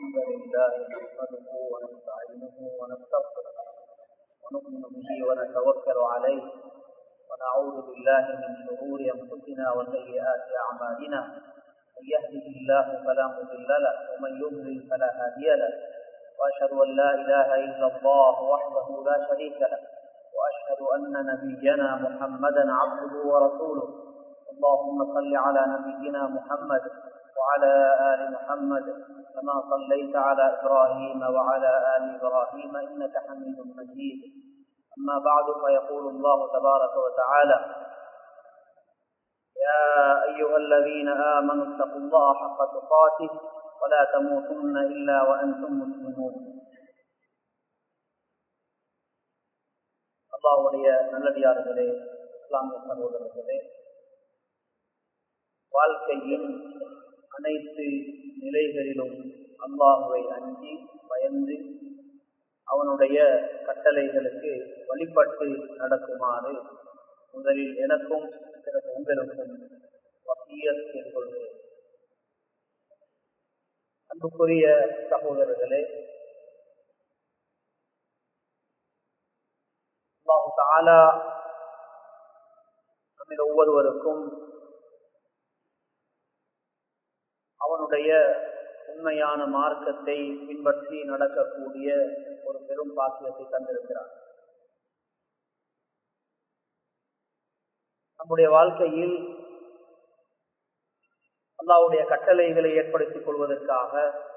الحمد لله نحمده ونستعينه ونستغفره ونؤمن به ونتوكل عليه ونعوذ بالله من شرور انفسنا وسيئات اعمالنا من يهده الله فلا مضل له ومن يضلل فلا هادي له واشهد ان لا اله الا الله وحده لا شريك له واشهد ان نبينا محمدا عبده ورسوله اللهم صل على نبينا محمد وعلى ال محمد كما صليت على ابراهيم وعلى ال ابراهيم انك حميد مجيد اما بعد فيقول الله تبارك وتعالى يا ايها الذين امنوا اتقوا الله حق تقاته ولا تموتن الا وانتم مسلمون அல்லாவுடைய நல்லடியார்களே இஸ்லாமிய சகோதரர்களே வாழ்க்கையின் அனைத்து நிலைகளிலும் அல்லாஹுவை அஞ்சி பயந்து அவனுடைய கட்டளைகளுக்கு வழிபட்டு நடக்குமாறு முதலில் எனக்கும் பிறகு உங்களுக்கும் வசியத் செய்து கொள்கிறேன் அன்புக்குரிய சகோதரர்களே அல்லாஹு தாலா நம்மில் ஒவ்வொருவருக்கும் அவனுடைய உண்மையான மார்க்கத்தை பின்பற்றி நடக்கக்கூடிய ஒரு பெரும் பாக்கியத்தை தந்திருக்கிறார் நம்முடைய வாழ்க்கையில் அல்லாவுடைய கட்டளைகளை ஏற்படுத்திக் கொள்வதற்காக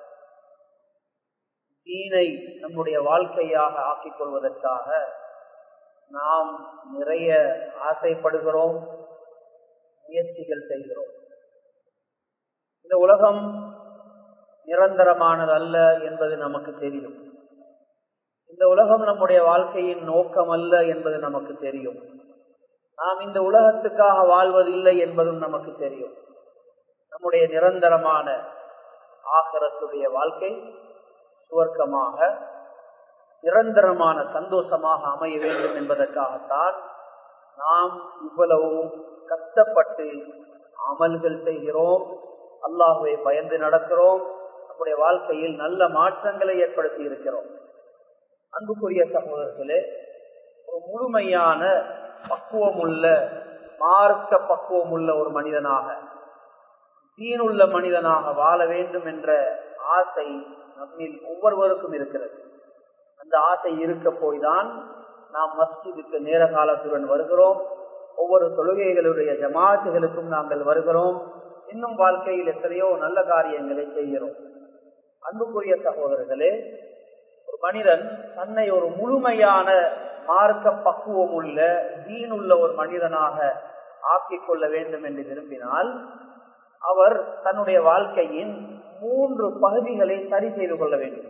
தீனை நம்முடைய வாழ்க்கையாக ஆக்கிக் கொள்வதற்காக நாம் நிறைய ஆசைப்படுகிறோம் முயற்சிகள் செய்கிறோம் இந்த உலகம் நிரந்தரமானது அல்ல என்பது நமக்கு தெரியும் இந்த உலகம் நம்முடைய வாழ்க்கையின் நோக்கம் அல்ல என்பது நமக்கு தெரியும் நாம் இந்த உலகத்துக்காக வாழ்வதில்லை என்பதும் நமக்கு தெரியும் நம்முடைய நிரந்தரமான ஆகரத்துடைய வாழ்க்கை சுவர்க்கமாக நிரந்தரமான சந்தோஷமாக அமைய வேண்டும் என்பதற்காகத்தான் நாம் இவ்வளவு கஷ்டப்பட்டு அமல்கள் செய்கிறோம் அல்லாஹுவை பயந்து நடக்கிறோம் நம்முடைய வாழ்க்கையில் நல்ல மாற்றங்களை ஏற்படுத்தி இருக்கிறோம் அன்புக்குரிய சகோதரர்களே ஒரு முழுமையான பக்குவம் உள்ள மார்க்க பக்குவம் உள்ள ஒரு மனிதனாக தீனுள்ள மனிதனாக வாழ வேண்டும் என்ற ஆசை நம்மில் ஒவ்வொருவருக்கும் இருக்கிறது அந்த ஆசை இருக்க போய்தான் நாம் மஸ்ஜிதுக்கு நேர காலத்துடன் வருகிறோம் ஒவ்வொரு தொழுகைகளுடைய ஜமாத்துகளுக்கும் நாங்கள் வருகிறோம் இன்னும் வாழ்க்கையில் எத்தனையோ நல்ல காரியங்களை செய்கிறோம் அன்புக்குரிய சகோதரர்களே ஒரு மனிதன் தன்னை ஒரு முழுமையான மார்க்க பக்குவம் உள்ள தீனுள்ள ஒரு மனிதனாக ஆக்கிக் கொள்ள வேண்டும் என்று விரும்பினால் அவர் தன்னுடைய வாழ்க்கையின் மூன்று பகுதிகளை சரி செய்து கொள்ள வேண்டும்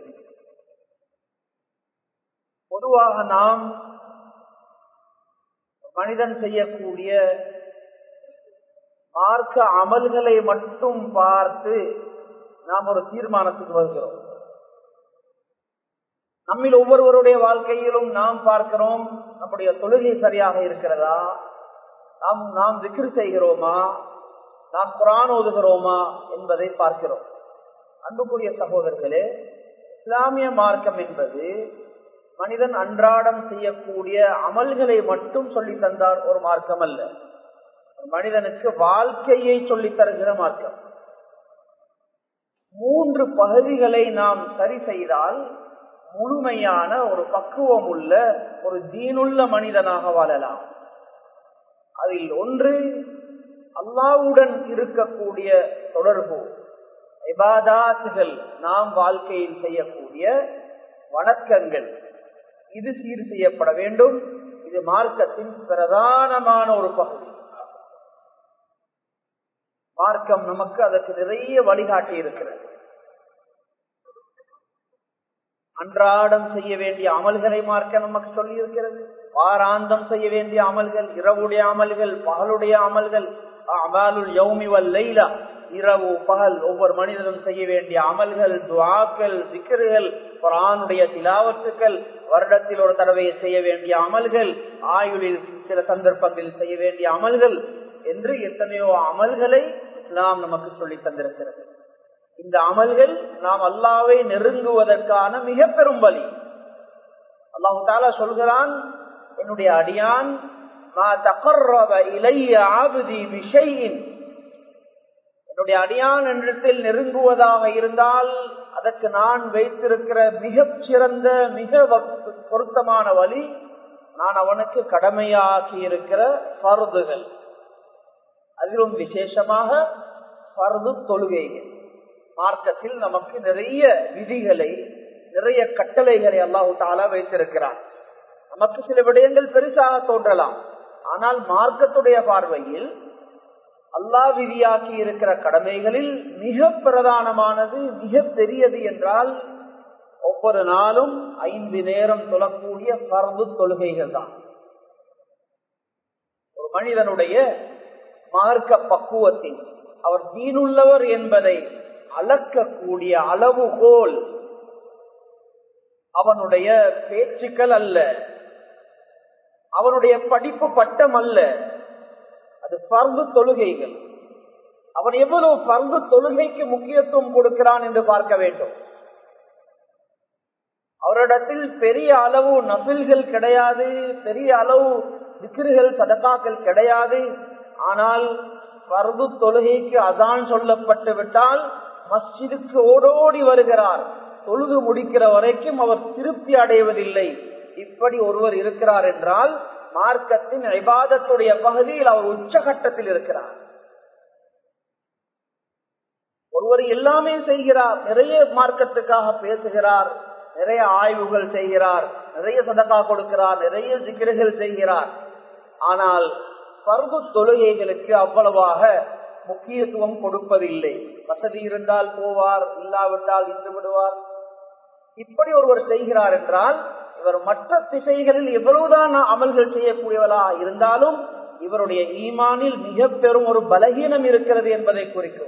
பொதுவாக நாம் மனிதன் செய்யக்கூடிய மார்க்க அமல்களை மட்டும் பார்த்து நாம் ஒரு தீர்மானத்துக்கு வருகிறோம் நம்மில் ஒவ்வொருவருடைய வாழ்க்கையிலும் நாம் பார்க்கிறோம் நம்முடைய தொழுகை சரியாக இருக்கிறதா நாம் நாம் விக்ரு செய்கிறோமா நாம் குரான் ஓதுகிறோமா என்பதை பார்க்கிறோம் அன்புக்குரிய சகோதரர்களே இஸ்லாமிய மார்க்கம் என்பது மனிதன் அன்றாடம் செய்யக்கூடிய அமல்களை மட்டும் சொல்லி தந்தார் ஒரு மார்க்கம் அல்ல மனிதனுக்கு வாழ்க்கையை சொல்லித் தருகிற மார்க்கம் மூன்று பகுதிகளை நாம் சரி செய்தால் முழுமையான ஒரு பக்குவம் உள்ள ஒரு தீனுள்ள மனிதனாக வாழலாம் அதில் ஒன்று அல்லாவுடன் இருக்கக்கூடிய தொடர்பு இபாதாத்துகள் நாம் வாழ்க்கையில் செய்யக்கூடிய வணக்கங்கள் இது சீர் செய்யப்பட வேண்டும் இது மார்க்கத்தின் பிரதானமான ஒரு பகுதி மார்க்கம் நமக்கு அதற்கு நிறைய வழிகாட்டி இருக்கிறது அன்றாடம் செய்ய வேண்டிய அமல்களை மார்க்க நமக்கு சொல்லி இருக்கிறது வாராந்தம் செய்ய வேண்டிய அமல்கள் இரவுடைய அமல்கள் பகலுடைய அமல்கள் அமாலுல் யௌமி வல் லைலா இரவு பகல் ஒவ்வொரு மனிதனும் செய்ய வேண்டிய அமல்கள் துவாக்கள் சிக்கர்கள் குரானுடைய திலாவத்துக்கள் வருடத்தில் ஒரு தடவை செய்ய வேண்டிய அமல்கள் ஆயுளில் சில சந்தர்ப்பங்களில் செய்ய வேண்டிய அமல்கள் என்று எத்தனையோ அமல்களை இஸ்லாம் நமக்கு சொல்லி தந்திருக்கிறது இந்த அமல்கள் நாம் அல்லாவை நெருங்குவதற்கான மிக பெரும் வழி அல்லாஹு தாலா சொல்கிறான் என்னுடைய அடியான் என்னுடைய அடியான் என்றத்தில் நெருங்குவதாக இருந்தால் அதற்கு நான் வைத்திருக்கிற மிக சிறந்த மிக பொருத்தமான வழி நான் அவனுக்கு கடமையாக்கி இருக்கிற பருதுகள் அதிலும் விசேஷமாக பருது தொழுகைகள் மார்க்கத்தில் நமக்கு நிறைய விதிகளை நிறைய கட்டளைகளை அல்லாஹு தாலா வைத்திருக்கிறார் நமக்கு சில விடயங்கள் பெருசாக தோன்றலாம் ஆனால் மார்க்கத்துடைய பார்வையில் அல்லாஹ் விதியாக்கி இருக்கிற கடமைகளில் மிக பிரதானமானது மிக பெரியது என்றால் ஒவ்வொரு நாளும் ஐந்து நேரம் தொழக்கூடிய பரந்து தொழுகைகள் தான் ஒரு மனிதனுடைய மார்க்க பக்குவத்தின் அவர் தீனுள்ளவர் என்பதை அளக்கக்கூடிய அளவுகோல் அவனுடைய பேச்சுக்கள் அல்ல அவனுடைய படிப்பு பட்டம் அல்ல அது பர்வு தொழுகைகள் அவன் எவ்வளவு பர்வு தொழுகைக்கு முக்கியத்துவம் கொடுக்கிறான் என்று பார்க்க வேண்டும் அவரிடத்தில் பெரிய அளவு நபில்கள் கிடையாது பெரிய அளவு சிக்கிர்கள் சதக்காக்கள் கிடையாது ஆனால் பர்வு தொழுகைக்கு அதான் சொல்லப்பட்டு விட்டால் மஸ்ஜிதுக்கு ஓடோடி வருகிறார் தொழுது முடிக்கிற வரைக்கும் அவர் திருப்தி அடைவதில்லை இப்படி ஒருவர் இருக்கிறார் என்றால் மார்க்கத்தின் ஐபாதத்துடைய பகுதியில் அவர் உச்சகட்டத்தில் இருக்கிறார் ஒருவர் எல்லாமே செய்கிறார் நிறைய மார்க்கத்துக்காக பேசுகிறார் நிறைய ஆய்வுகள் செய்கிறார் நிறைய சதக்கா கொடுக்கிறார் நிறைய சிக்கிரைகள் செய்கிறார் ஆனால் பருகு தொழுகைகளுக்கு அவ்வளவாக முக்கியத்துவம் கொடுப்பதில்லை வசதி இருந்தால் போவார் இல்லாவிட்டால் இன்று விடுவார் இப்படி ஒருவர் செய்கிறார் என்றால் இவர் மற்ற திசைகளில் எவ்வளவுதான் அமல்கள் செய்யக்கூடியவரா இருந்தாலும் இவருடைய ஈமானில் மிக பெரும் ஒரு பலகீனம் இருக்கிறது என்பதை குறிக்கும்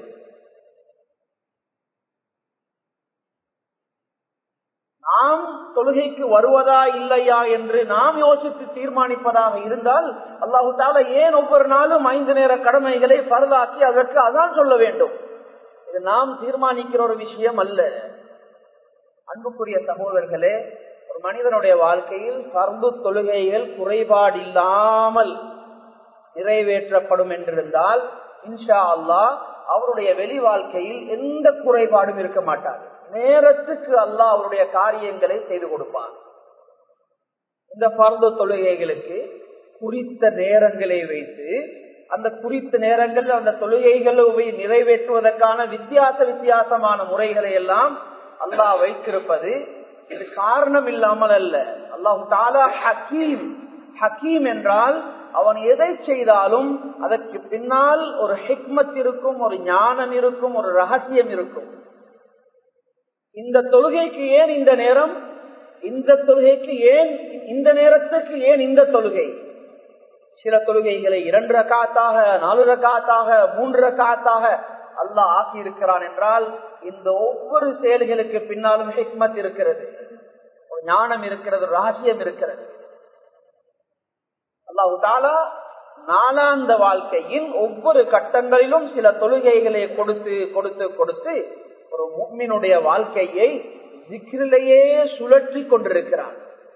நாம் தொழுகைக்கு வருவதா இல்லையா என்று நாம் யோசித்து தீர்மானிப்பதாக இருந்தால் அல்லாஹு தால ஏன் ஒவ்வொரு நாளும் ஐந்து நேர கடமைகளை பரதாக்கி அதற்கு அதான் சொல்ல வேண்டும் இது நாம் தீர்மானிக்கிற ஒரு விஷயம் அல்ல அன்புக்குரிய சகோதரர்களே ஒரு மனிதனுடைய வாழ்க்கையில் பர்ந்து தொழுகைகள் குறைபாடு இல்லாமல் நிறைவேற்றப்படும் என்றிருந்தால் இன்ஷா அல்லாஹ் அவருடைய வெளி வாழ்க்கையில் எந்த குறைபாடும் இருக்க மாட்டார் நேரத்துக்கு அல்லாஹ் அவருடைய காரியங்களை செய்து கொடுப்பார் இந்த பர்ந்து தொழுகைகளுக்கு குறித்த நேரங்களை வைத்து அந்த குறித்த நேரங்களில் அந்த தொழுகைகளை நிறைவேற்றுவதற்கான வித்தியாச வித்தியாசமான முறைகளை எல்லாம் அல்லாஹ் வைத்திருப்பது இது காரணம் இல்லாமல் அல்ல அல்லாஹு தாலா ஹக்கீம் ஹக்கீம் என்றால் அவன் எதை செய்தாலும் அதற்கு பின்னால் ஒரு ஹிக்மத் இருக்கும் ஒரு ஞானம் இருக்கும் ஒரு ரகசியம் இருக்கும் இந்த தொழுகைக்கு ஏன் இந்த நேரம் இந்த தொழுகைக்கு ஏன் இந்த நேரத்துக்கு ஏன் இந்த தொழுகை சில தொழுகைகளை இரண்டு ரக்காத்தாக நாலு ரக்காத்தாக மூன்று ரக்காத்தாக அல்லாஹ் ஆக்கி இருக்கிறான் என்றால் இந்த ஒவ்வொரு செயல்களுக்கு பின்னாலும் ஹிக்மத் இருக்கிறது ஒரு ஞானம் இருக்கிறது ரகசியம் இருக்கிறது அல்லாஹு தாலா நாளாந்த வாழ்க்கையின் ஒவ்வொரு கட்டங்களிலும் சில தொழுகைகளை கொடுத்து கொடுத்து கொடுத்து ஒரு முக்மினுடைய வாழ்க்கையை ஜிக்ரிலேயே சுழற்றி கொண்டிருக்கிறார்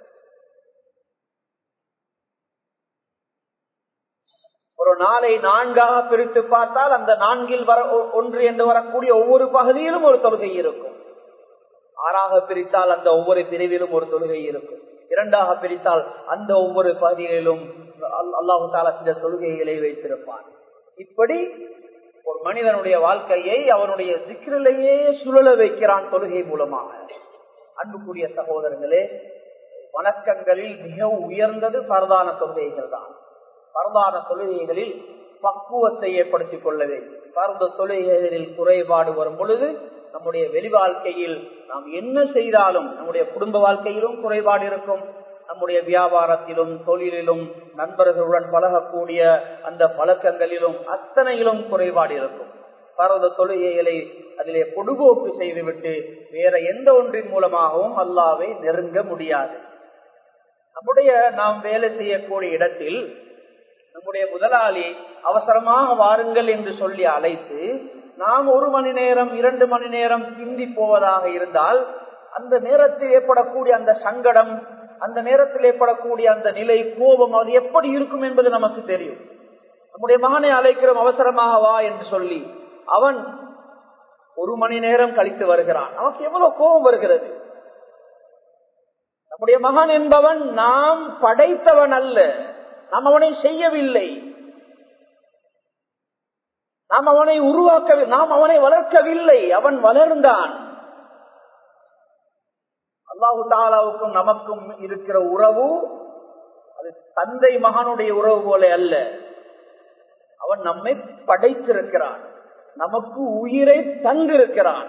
ஒரு நாளை நான்காக பிரித்து பார்த்தால் அந்த நான்கில் வர ஒன்று என்று வரக்கூடிய ஒவ்வொரு பகுதியிலும் ஒரு தொழுகை இருக்கும் ஆறாக பிரித்தால் அந்த ஒவ்வொரு பிரிவிலும் ஒரு தொழுகை இருக்கும் இரண்டாக பிரித்தால் அந்த ஒவ்வொரு பகுதிகளிலும் அல்லாஹு தாலா சில தொழுகைகளை வைத்திருப்பான் இப்படி ஒரு மனிதனுடைய வாழ்க்கையை அவனுடைய சிக்கலிலேயே சுழல வைக்கிறான் தொழுகை மூலமாக அன்புக்குரிய சகோதரர்களே வணக்கங்களில் மிக உயர்ந்தது பரதான தொழுகைகள் தான் பரதான தொழுகைகளில் பக்குவத்தை ஏற்படுத்திக் கொள்ள வேண்டும் பரந்த தொழுகைகளில் குறைபாடு வரும் பொழுது நம்முடைய வெளி வாழ்க்கையில் நாம் என்ன செய்தாலும் நம்முடைய குடும்ப வாழ்க்கையிலும் குறைபாடு இருக்கும் நம்முடைய வியாபாரத்திலும் தொழிலிலும் நண்பர்களுடன் பழகக்கூடிய அந்த பழக்கங்களிலும் அத்தனையிலும் குறைபாடு இருக்கும் பரத தொழுகைகளை அதிலே பொடுபோக்கு செய்துவிட்டு வேற எந்த ஒன்றின் மூலமாகவும் அல்லாவை நெருங்க முடியாது நம்முடைய நாம் வேலை செய்யக்கூடிய இடத்தில் நம்முடைய முதலாளி அவசரமாக வாருங்கள் என்று சொல்லி அழைத்து நாம் ஒரு மணி நேரம் இரண்டு மணி நேரம் பிந்தி போவதாக இருந்தால் அந்த நேரத்தில் ஏற்படக்கூடிய அந்த சங்கடம் அந்த நேரத்தில் ஏற்படக்கூடிய அந்த நிலை கோபம் அது எப்படி இருக்கும் என்பது நமக்கு தெரியும் நம்முடைய மகனை அழைக்கிறோம் அவசரமாக வா என்று சொல்லி அவன் ஒரு மணி நேரம் கழித்து வருகிறான் நமக்கு எவ்வளவு கோபம் வருகிறது நம்முடைய மகன் என்பவன் நாம் படைத்தவன் அல்ல நாம் அவனை செய்யவில்லை நாம் அவனை உருவாக்க நாம் அவனை வளர்க்கவில்லை அவன் வளர்ந்தான் அல்லாஹு தாலாவுக்கும் நமக்கும் இருக்கிற உறவு அது தந்தை மகனுடைய உறவு போல அல்ல அவன் நம்மை படைத்திருக்கிறான் நமக்கு உயிரை தந்திருக்கிறான்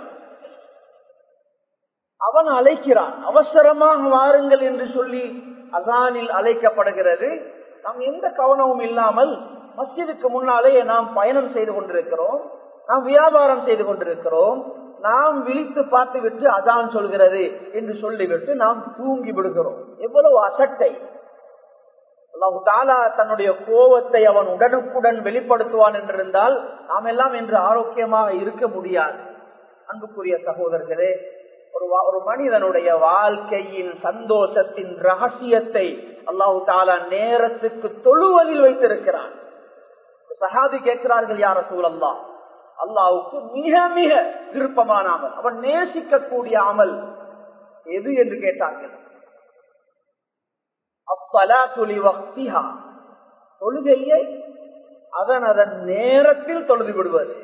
அவன் அழைக்கிறான் அவசரமாக வாருங்கள் என்று சொல்லி அசானில் அழைக்கப்படுகிறது நாம் எந்த கவனமும் இல்லாமல் மஸ்ஜிதுக்கு முன்னாலே நாம் பயணம் செய்து கொண்டிருக்கிறோம் நாம் வியாபாரம் செய்து கொண்டிருக்கிறோம் நாம் விழித்து பார்த்து விட்டு அதான் சொல்கிறது என்று சொல்லிவிட்டு நாம் தூங்கி விடுகிறோம் எவ்வளவு அசட்டை அல்லாஹு தாலா தன்னுடைய கோபத்தை அவன் உடனுக்குடன் வெளிப்படுத்துவான் என்றிருந்தால் நாம் எல்லாம் என்று ஆரோக்கியமாக இருக்க முடியாது அன்புக்குரிய சகோதரர்களே ஒரு ஒரு மனிதனுடைய வாழ்க்கையின் சந்தோஷத்தின் ரகசியத்தை அல்லாஹு தாலா நேரத்துக்கு தொழுவதில் வைத்திருக்கிறான் சஹாபி கேட்கிறார்கள் யார சூழல்லா அல்லாவுக்கு மிக மிக விருப்பமான அமல் அவன் நேசிக்கக்கூடிய அமல் எது என்று கேட்டார்கள் தொழுகையை அதன் அதன் நேரத்தில் தொழுது விடுவது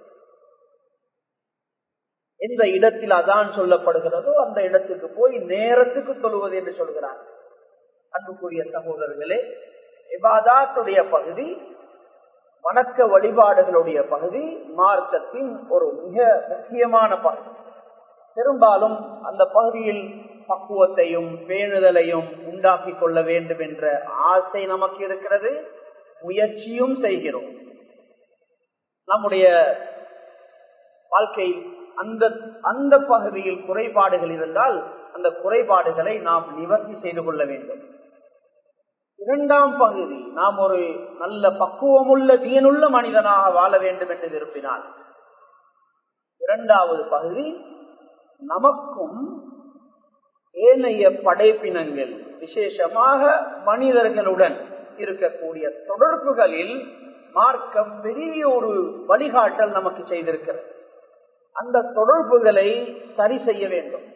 எந்த இடத்தில் அதான் சொல்லப்படுகிறதோ அந்த இடத்துக்கு போய் நேரத்துக்கு தொழுவது என்று சொல்கிறார் அன்புக்குரிய சகோதரர்களே இபாதாத்துடைய பகுதி வணக்க வழிபாடுகளுடைய பகுதி மார்க்கத்தின் ஒரு மிக முக்கியமான பகுதி பெரும்பாலும் அந்த பகுதியில் பக்குவத்தையும் பேணுதலையும் உண்டாக்கி கொள்ள வேண்டும் என்ற ஆசை நமக்கு இருக்கிறது முயற்சியும் செய்கிறோம் நம்முடைய வாழ்க்கை அந்த அந்த பகுதியில் குறைபாடுகள் இருந்தால் அந்த குறைபாடுகளை நாம் நிவர்த்தி செய்து கொள்ள வேண்டும் இரண்டாம் பகுதி நாம் ஒரு நல்ல பக்குவமுள்ள தீனுள்ள மனிதனாக வாழ வேண்டும் என்று விரும்பினால் இரண்டாவது பகுதி நமக்கும் ஏனைய படைப்பினங்கள் விசேஷமாக மனிதர்களுடன் இருக்கக்கூடிய தொடர்புகளில் மார்க்கம் பெரிய ஒரு வழிகாட்டல் நமக்கு செய்திருக்கிறது அந்த தொடர்புகளை சரி செய்ய வேண்டும்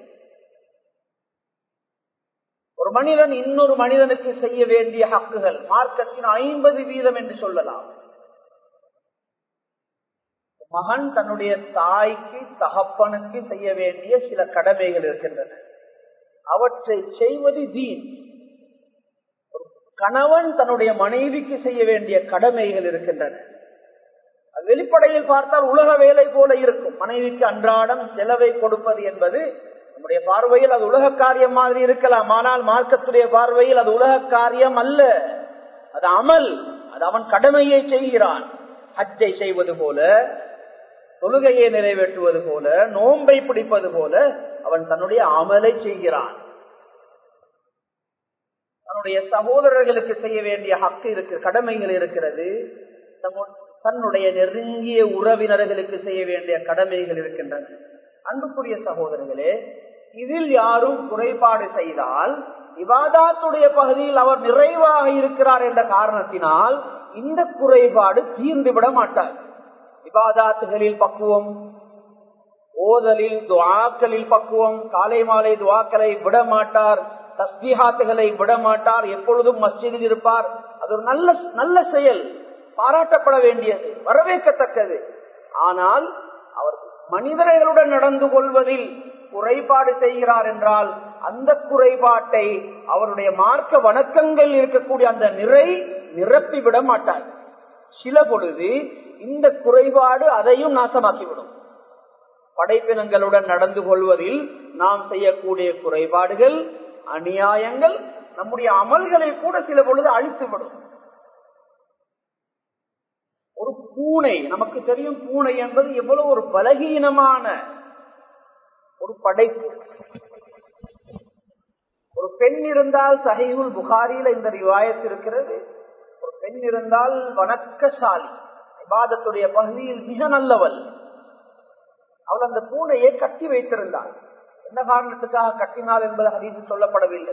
ஒரு மனிதன் இன்னொரு மனிதனுக்கு செய்ய வேண்டிய ஹக்குகள் மார்க்கத்தின் ஐம்பது வீதம் என்று சொல்லலாம் மகன் தன்னுடைய தாய்க்கு தகப்பனுக்கு செய்ய வேண்டிய சில கடமைகள் இருக்கின்றன அவற்றை செய்வது தீன் கணவன் தன்னுடைய மனைவிக்கு செய்ய வேண்டிய கடமைகள் இருக்கின்றன வெளிப்படையில் பார்த்தால் உலக வேலை போல இருக்கும் மனைவிக்கு அன்றாடம் செலவை கொடுப்பது என்பது நம்முடைய பார்வையில் அது உலக காரியம் மாதிரி இருக்கலாம் ஆனால் மார்க்கத்துடைய பார்வையில் அது உலக காரியம் அல்ல அது அமல் அது அவன் கடமையை செய்கிறான் ஹஜ்ஜை செய்வது போல தொழுகையை நிறைவேற்றுவது போல நோன்பை பிடிப்பது போல அவன் தன்னுடைய அமலை செய்கிறான் தன்னுடைய சகோதரர்களுக்கு செய்ய வேண்டிய ஹக்கு இருக்கு கடமைகள் இருக்கிறது தன்னுடைய நெருங்கிய உறவினர்களுக்கு செய்ய வேண்டிய கடமைகள் இருக்கின்றன அன்புக்குரிய சகோதரர்களே இதில் யாரும் குறைபாடு செய்தால் விவாதாத்துடைய பகுதியில் அவர் நிறைவாக இருக்கிறார் என்ற காரணத்தினால் இந்த குறைபாடு தீர்ந்து விட மாட்டார் விவாதாத்துகளில் பக்குவம் ஓதலில் துவாக்களில் பக்குவம் காலை மாலை துவாக்களை விட மாட்டார் தஸ்திஹாத்துகளை விட மாட்டார் எப்பொழுதும் மஸ்ஜிதில் இருப்பார் அது ஒரு நல்ல நல்ல செயல் பாராட்டப்பட வேண்டியது வரவேற்கத்தக்கது ஆனால் அவர் மனிதர்களுடன் நடந்து கொள்வதில் குறைபாடு செய்கிறார் என்றால் அந்த குறைபாட்டை அவருடைய மார்க்க வணக்கங்கள் இருக்கக்கூடிய அந்த நிறை நிரப்பிவிட மாட்டார் சில பொழுது இந்த குறைபாடு அதையும் நாசமாக்கிவிடும் படைப்பினங்களுடன் நடந்து கொள்வதில் நாம் செய்யக்கூடிய குறைபாடுகள் அநியாயங்கள் நம்முடைய அமல்களை கூட சில பொழுது அழித்துவிடும் ஒரு பூனை நமக்கு தெரியும் பூனை என்பது எவ்வளவு ஒரு பலகீனமான ஒரு படைப்பு ஒரு பெண் இருந்தால் சஹீகுல் புகாரியில இந்த ரிவாயத்து இருக்கிறது ஒரு பெண் இருந்தால் வணக்கசாலி விவாதத்துடைய பகுதியில் மிக நல்லவள் அவள் அந்த பூனையை கட்டி வைத்திருந்தாள் என்ன காரணத்துக்காக கட்டினாள் என்பது ஹதீசு சொல்லப்படவில்லை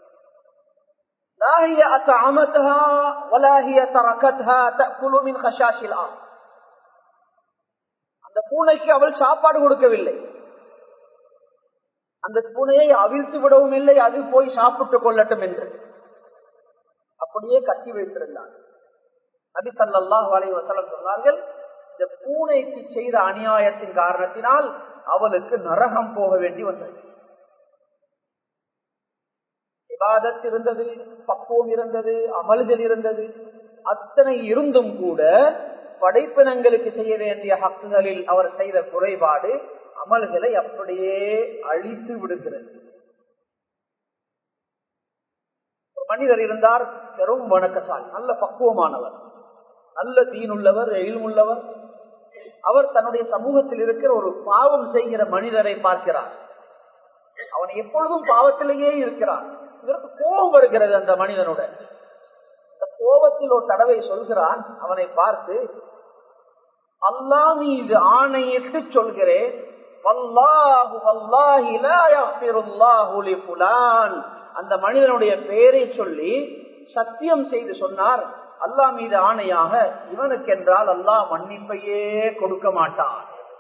அந்த பூனைக்கு அவள் சாப்பாடு கொடுக்கவில்லை அந்த பூனையை அவிழ்த்து விடவும் இல்லை அது போய் சாப்பிட்டுக் கொள்ளட்டும் என்று அப்படியே கட்டி வைத்திருந்தார் நபி சல்லாஹ் அலை வசலம் சொன்னார்கள் இந்த பூனைக்கு செய்த அநியாயத்தின் காரணத்தினால் அவளுக்கு நரகம் போக வேண்டி வந்தது விவாதத் இருந்தது பக்குவம் இருந்தது அமல்கள் இருந்தது அத்தனை இருந்தும் கூட படைப்பினங்களுக்கு செய்ய வேண்டிய ஹக்குகளில் அவர் செய்த குறைபாடு அமல்களை அப்படியே அழித்து விடுகிறது ஒரு மனிதர் இருந்தார் பெரும் வணக்கசாலி நல்ல பக்குவமானவர் நல்ல தீனுள்ளவர் எழில்முள்ளவர் அவர் தன்னுடைய சமூகத்தில் இருக்கிற ஒரு பாவம் செய்கிற மனிதரை பார்க்கிறார் அவன் எப்பொழுதும் பாவத்திலேயே இருக்கிறான் இதற்கு கோபம் வருகிறது அந்த மனிதனுடன் அந்த கோபத்தில் ஒரு தடவை சொல்கிறான் அவனை பார்த்து அல்லா மீது ஆணையிட்டு சொல்கிறேன் அந்த மனிதனுடைய பெயரை சொல்லி சத்தியம் செய்து சொன்னார் அல்லா மீது ஆணையாக இவனுக்கு என்றால் அல்லாஹ் மன்னிப்பையே கொடுக்க மாட்டான்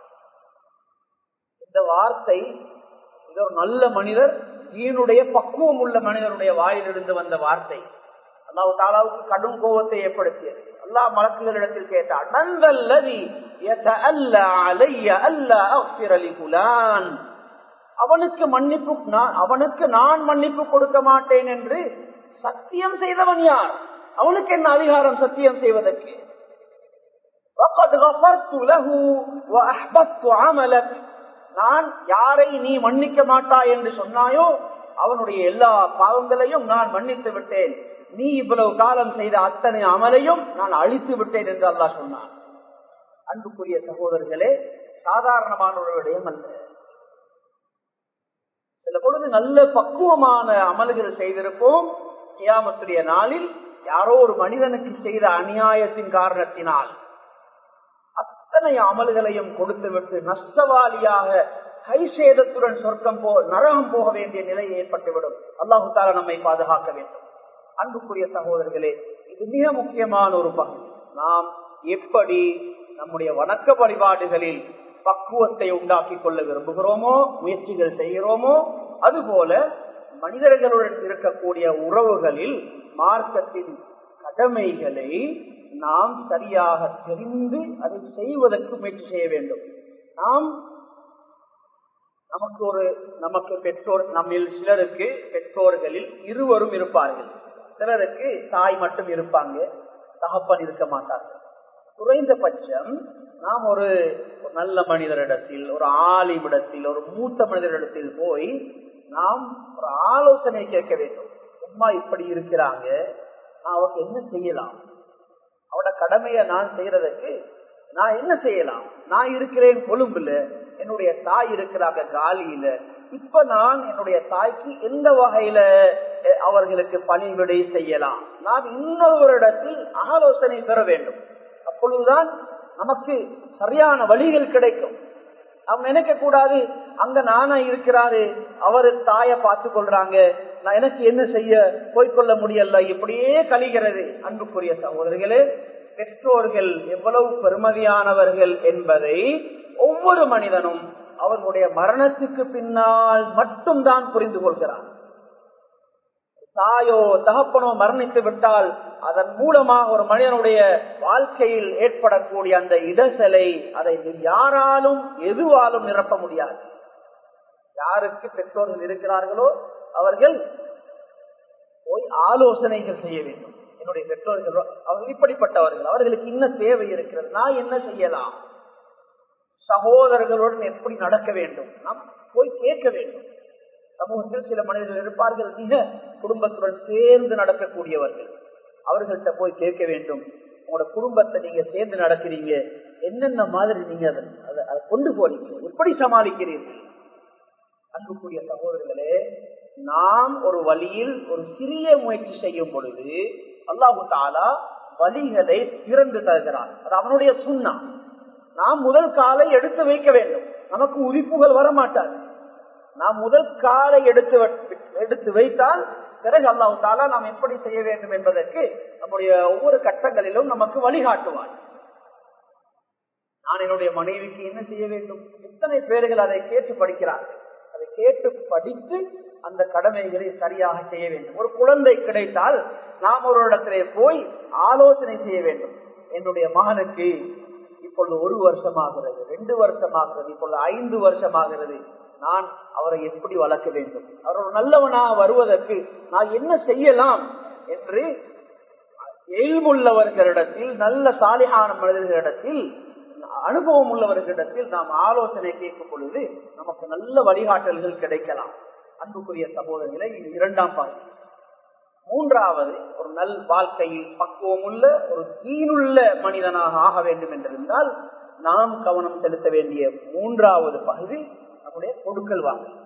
இந்த வார்த்தை இது ஒரு நல்ல மனிதர் ஈனுடைய பக்குவம் உள்ள மனிதனுடைய வாயிலிருந்து வந்த வார்த்தை அல்லாஹு தாலாவுக்கு கடும் கோபத்தை ஏற்படுத்தியது அல்லாஹ் மலக்குகளிடத்தில் கேட்டார் நந்தல்லதி அவனுக்கு மன்னிப்பு அவனுக்கு நான் மன்னிப்பு கொடுக்க மாட்டேன் என்று சத்தியம் செய்தவன் யார் அவனுக்கு என்ன அதிகாரம் சத்தியம் செய்வதற்கு நான் யாரை நீ மன்னிக்க மாட்டாய் என்று சொன்னாயோ அவனுடைய எல்லா பாவங்களையும் நான் மன்னித்து விட்டேன் நீ இவ்வளவு காலம் செய்த அத்தனை அமலையும் நான் அழித்து விட்டேன் என்று அல்லா சொன்னான் அன்புக்குரிய சகோதரர்களே சாதாரணமான ஒரு விடயம் அல்ல சில பொழுது நல்ல பக்குவமான அமல்கள் செய்திருப்போம் கியாமத்துடைய நாளில் யாரோ ஒரு மனிதனுக்கு செய்த அநியாயத்தின் காரணத்தினால் அத்தனை அமல்களையும் கொடுத்துவிட்டு நஷ்டவாளியாக கை சேதத்துடன் சொர்க்கம் போ நரகம் போக வேண்டிய நிலை ஏற்பட்டுவிடும் அல்லாஹு தாலா நம்மை பாதுகாக்க வேண்டும் அன்புக்குரிய சகோதரர்களே இது மிக முக்கியமான ஒரு பகுதி நாம் எப்படி நம்முடைய வணக்க வழிபாடுகளில் பக்குவத்தை உண்டாக்கி கொள்ள விரும்புகிறோமோ முயற்சிகள் செய்கிறோமோ அதுபோல மனிதர்களுடன் இருக்கக்கூடிய உறவுகளில் மார்க்கத்தின் கடமைகளை நாம் சரியாக தெரிந்து அதை செய்வதற்கு முயற்சி செய்ய வேண்டும் நாம் நமக்கு ஒரு நமக்கு பெற்றோர் நம்மில் சிலருக்கு பெற்றோர்களில் இருவரும் இருப்பார்கள் சிலருக்கு தாய் மட்டும் இருப்பாங்க தகப்பன் இருக்க மாட்டார்கள் குறைந்தபட்சம் நாம் ஒரு நல்ல மனிதரிடத்தில் ஒரு ஆலிமிடத்தில் ஒரு மூத்த மனிதரிடத்தில் போய் நாம் ஒரு ஆலோசனை கேட்க வேண்டும் அம்மா இப்படி இருக்கிறாங்க நான் அவங்க என்ன செய்யலாம் அவட கடமையை நான் செய்யறதுக்கு நான் என்ன செய்யலாம் நான் இருக்கிறேன் கொழும்புல என்னுடைய தாய் இருக்கிறாங்க காலியில இப்ப நான் என்னுடைய தாய்க்கு எந்த வகையில அவர்களுக்கு பணிவிடை செய்யலாம் நான் இன்னொருவரிடத்தில் ஆலோசனை பெற வேண்டும் அப்பொழுதுதான் நமக்கு சரியான வழிகள் கிடைக்கும் அவன் நினைக்க கூடாது அங்க நானா இருக்கிறாரு அவரு தாய பார்த்து கொள்றாங்க நான் எனக்கு என்ன செய்ய போய்கொள்ள முடியல இப்படியே கழிகிறது அன்புக்குரிய சகோதரர்களே பெற்றோர்கள் எவ்வளவு பெருமதியானவர்கள் என்பதை ஒவ்வொரு மனிதனும் அவர்களுடைய மரணத்துக்கு பின்னால் மட்டும்தான் புரிந்து கொள்கிறான் தாயோ தகப்பனோ மரணித்து விட்டால் அதன் மூலமாக ஒரு மனிதனுடைய வாழ்க்கையில் ஏற்படக்கூடிய அந்த இடசலை அதை யாராலும் எதுவாலும் நிரப்ப முடியாது யாருக்கு பெற்றோர்கள் இருக்கிறார்களோ அவர்கள் போய் ஆலோசனைகள் செய்ய வேண்டும் என்னுடைய பெற்றோர்கள் அவர்கள் இப்படிப்பட்டவர்கள் அவர்களுக்கு என்ன தேவை இருக்கிறது நான் என்ன செய்யலாம் சகோதரர்களுடன் எப்படி நடக்க வேண்டும் நாம் போய் கேட்க வேண்டும் சமூகத்தில் சில மனிதர்கள் இருப்பார்கள் மிக குடும்பத்துடன் சேர்ந்து நடக்கக்கூடியவர்கள் அவர்கள்ட்ட போய் கேட்க வேண்டும் உங்களோட குடும்பத்தை நீங்க சேர்ந்து நடக்கிறீங்க என்னென்ன மாதிரி நீங்க அதை அதை கொண்டு போறீங்க எப்படி சமாளிக்கிறீர்கள் அன்புக்குரிய சகோதரர்களே நாம் ஒரு வழியில் ஒரு சிறிய முயற்சி செய்யும் பொழுது அல்லாஹு தாலா வழிகளை திறந்து தருகிறார் அது அவனுடைய சுண்ணா நாம் முதல் காலை எடுத்து வைக்க வேண்டும் நமக்கு உதிப்புகள் வர மாட்டாது நாம் முதல் காலை எடுத்து எடுத்து வைத்தால் பிறகு அல்லாஹு தாலா நாம் எப்படி செய்ய வேண்டும் என்பதற்கு நம்முடைய ஒவ்வொரு கட்டங்களிலும் நமக்கு வழிகாட்டுவார் நான் என்னுடைய மனைவிக்கு என்ன செய்ய வேண்டும் எத்தனை பேர்கள் அதை கேட்டு படிக்கிறார்கள் அதை கேட்டு படித்து அந்த கடமைகளை சரியாக செய்ய வேண்டும் ஒரு குழந்தை கிடைத்தால் நாம் ஒரு இடத்திலே போய் ஆலோசனை செய்ய வேண்டும் என்னுடைய மகனுக்கு இப்பொழுது ஒரு வருஷமாகிறது ரெண்டு வருஷமாகிறது இப்பொழுது ஐந்து வருஷமாகிறது நான் அவரை எப்படி வளர்க்க வேண்டும் அவர் ஒரு நல்லவனாக வருவதற்கு நான் என்ன செய்யலாம் என்று எல்முள்ளவர்களிடத்தில் நல்ல சாலிகான மனிதர்களிடத்தில் அனுபவம் உள்ளவர்களிடத்தில் நாம் ஆலோசனை கேட்கும் பொழுது நமக்கு நல்ல வழிகாட்டல்கள் கிடைக்கலாம் அன்புக்குரிய சகோதரர்களை இது இரண்டாம் பாகம் மூன்றாவது ஒரு நல் வாழ்க்கையில் பக்குவம் உள்ள ஒரு தீனுள்ள மனிதனாக ஆக வேண்டும் என்றிருந்தால் நாம் கவனம் செலுத்த வேண்டிய மூன்றாவது பகுதி நம்முடைய கொடுக்கல் வாங்கல்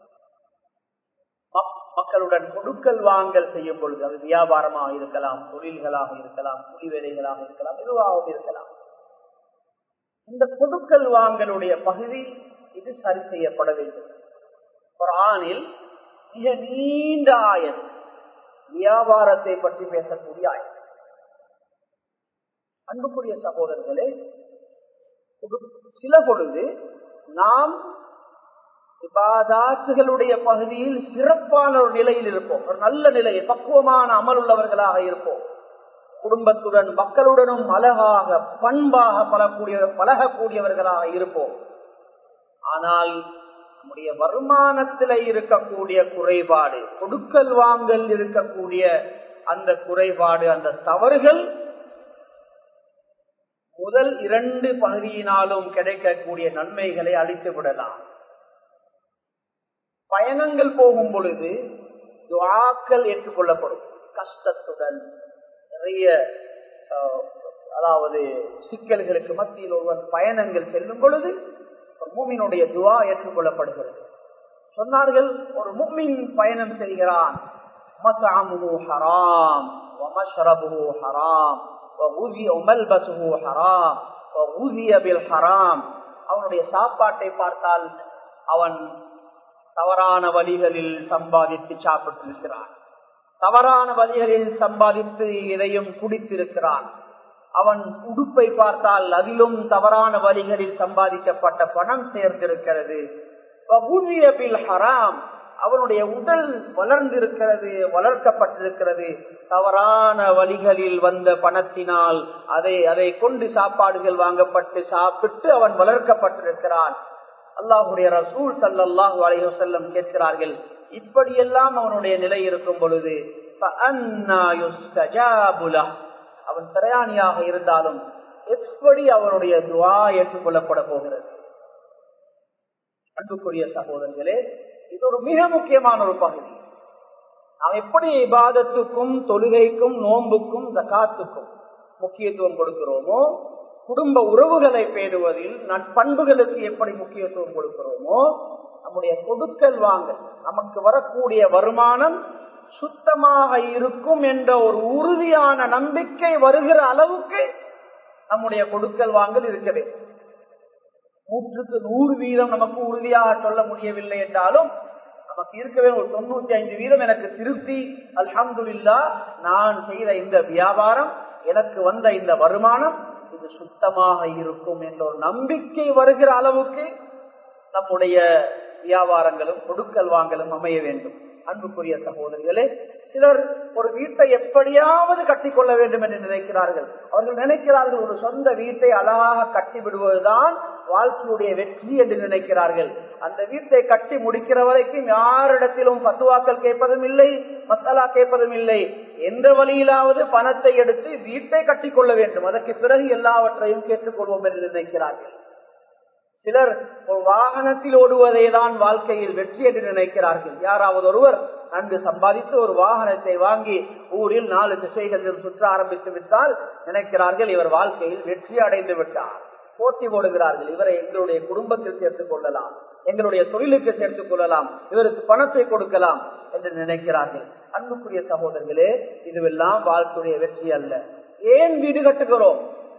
மக்களுடன் கொடுக்கல் வாங்கல் செய்யும் பொழுது அது வியாபாரமாக இருக்கலாம் தொழில்களாக இருக்கலாம் கூலி வேலைகளாக இருக்கலாம் எதுவாகவும் இருக்கலாம் இந்த கொடுக்கல் வாங்கலுடைய பகுதி இது சரி செய்யப்பட வேண்டும் குரானில் மிக நீண்ட ஆயன் வியாபாரத்தை பற்றி பேசக்கூடிய ஆயன் அன்புக்குரிய சகோதரர்களே சில பொழுது நாம் இபாதாத்துகளுடைய பகுதியில் சிறப்பான ஒரு நிலையில் இருப்போம் ஒரு நல்ல நிலையில் பக்குவமான அமல் உள்ளவர்களாக இருப்போம் குடும்பத்துடன் மக்களுடனும் அழகாக பண்பாக பலக்கூடிய பழகக்கூடியவர்களாக இருப்போம் ஆனால் நம்முடைய வருமானத்தில் இருக்கக்கூடிய குறைபாடு கொடுக்கல் வாங்கல் இருக்கக்கூடிய அந்த குறைபாடு அந்த தவறுகள் முதல் இரண்டு பகுதியினாலும் கிடைக்கக்கூடிய நன்மைகளை அழித்து விடலாம் பயணங்கள் போகும் பொழுது துவாக்கள் ஏற்றுக்கொள்ளப்படும் கஷ்டத்துடன் நிறைய அதாவது சிக்கல்களுக்கு மத்தியில் ஒருவன் பயணங்கள் செல்லும் பொழுது ஒரு மூமினுடைய துவா ஏற்றுக்கொள்ளப்படுகிறது சொன்னார்கள் ஒரு முக்மின் பயணம் செய்கிறான் ஹராம் ஹராம் அவனுடைய சாப்பாட்டை பார்த்தால் அவன் தவறான வழிகளில் சம்பாதித்து சாப்பிட்டிருக்கிறான் தவறான வழிகளில் சம்பாதித்து இதையும் குடித்திருக்கிறான் அவன் உடுப்பை பார்த்தால் அதிலும் தவறான வழிகளில் சம்பாதிக்கப்பட்ட பணம் சேர்ந்திருக்கிறது ஹராம் அவனுடைய உடல் வளர்ந்திருக்கிறது வளர்க்கப்பட்டிருக்கிறது தவறான வழிகளில் வந்த பணத்தினால் அதை அதை கொண்டு சாப்பாடுகள் வாங்கப்பட்டு சாப்பிட்டு அவன் வளர்க்கப்பட்டிருக்கிறான் அல்லாஹுடைய ரசூல் சல்லாஹூ அலைஹி செல்லம் கேட்கிறார்கள் இப்படியெல்லாம் அவனுடைய நிலை இருக்கும் பொழுது அவன் பிரயாணியாக இருந்தாலும் எப்படி அவனுடைய துவா ஏற்றுக்கொள்ளப்பட போகிறது அன்புக்குரிய சகோதரர்களே இது ஒரு மிக முக்கியமான ஒரு பகுதி நாம் எப்படி இபாதத்துக்கும் தொழுகைக்கும் நோன்புக்கும் ஜக்காத்துக்கும் முக்கியத்துவம் கொடுக்கிறோமோ குடும்ப உறவுகளை பேணுவதில் நட்பண்புகளுக்கு எப்படி முக்கியத்துவம் கொடுக்கிறோமோ நம்முடைய கொடுக்கல் வாங்க நமக்கு வரக்கூடிய வருமானம் சுத்தமாக இருக்கும் என்ற ஒரு உறுதியான நம்பிக்கை வருகிற அளவுக்கு நம்முடைய கொடுக்கல் வாங்கல் இருக்க வேண்டும் நூற்றுக்கு நூறு வீதம் நமக்கு உறுதியாக சொல்ல முடியவில்லை என்றாலும் நமக்கு இருக்கவே ஒரு தொண்ணூத்தி ஐந்து வீதம் எனக்கு திருப்தி அல்ஹம்துல்லா நான் செய்த இந்த வியாபாரம் எனக்கு வந்த இந்த வருமானம் இது சுத்தமாக இருக்கும் என்ற ஒரு நம்பிக்கை வருகிற அளவுக்கு நம்முடைய வியாபாரங்களும் கொடுக்கல் வாங்கலும் அமைய வேண்டும் அன்புக்குரிய சகோதரிகளே சிலர் ஒரு வீட்டை எப்படியாவது கட்டிக்கொள்ள வேண்டும் என்று நினைக்கிறார்கள் அவர்கள் நினைக்கிறார்கள் ஒரு சொந்த வீட்டை அழகாக கட்டி விடுவதுதான் வாழ்க்கையுடைய வெற்றி என்று நினைக்கிறார்கள் அந்த வீட்டை கட்டி முடிக்கிற வரைக்கும் யாரிடத்திலும் பத்துவாக்கள் கேட்பதும் இல்லை மசாலா கேட்பதும் இல்லை எந்த வழியிலாவது பணத்தை எடுத்து வீட்டை கட்டிக்கொள்ள வேண்டும் அதற்கு பிறகு எல்லாவற்றையும் கேட்டுக்கொள்வோம் என்று நினைக்கிறார்கள் சிலர் ஒரு வாகனத்தில் ஓடுவதை தான் வாழ்க்கையில் வெற்றி என்று நினைக்கிறார்கள் யாராவது ஒருவர் நன்கு சம்பாதித்து ஒரு வாகனத்தை வாங்கி ஊரில் நாலு திசைகளில் சுற்ற ஆரம்பித்து விட்டால் நினைக்கிறார்கள் இவர் வாழ்க்கையில் வெற்றி அடைந்து விட்டார் போட்டி போடுகிறார்கள் இவரை எங்களுடைய குடும்பத்தில் சேர்த்துக் கொள்ளலாம் எங்களுடைய தொழிலுக்கு சேர்த்துக் கொள்ளலாம் இவருக்கு பணத்தை கொடுக்கலாம் என்று நினைக்கிறார்கள் அன்புக்குரிய சகோதரர்களே இதுவெல்லாம் வாழ்க்கையுடைய வெற்றி அல்ல ஏன் வீடு கட்டுகிறோம்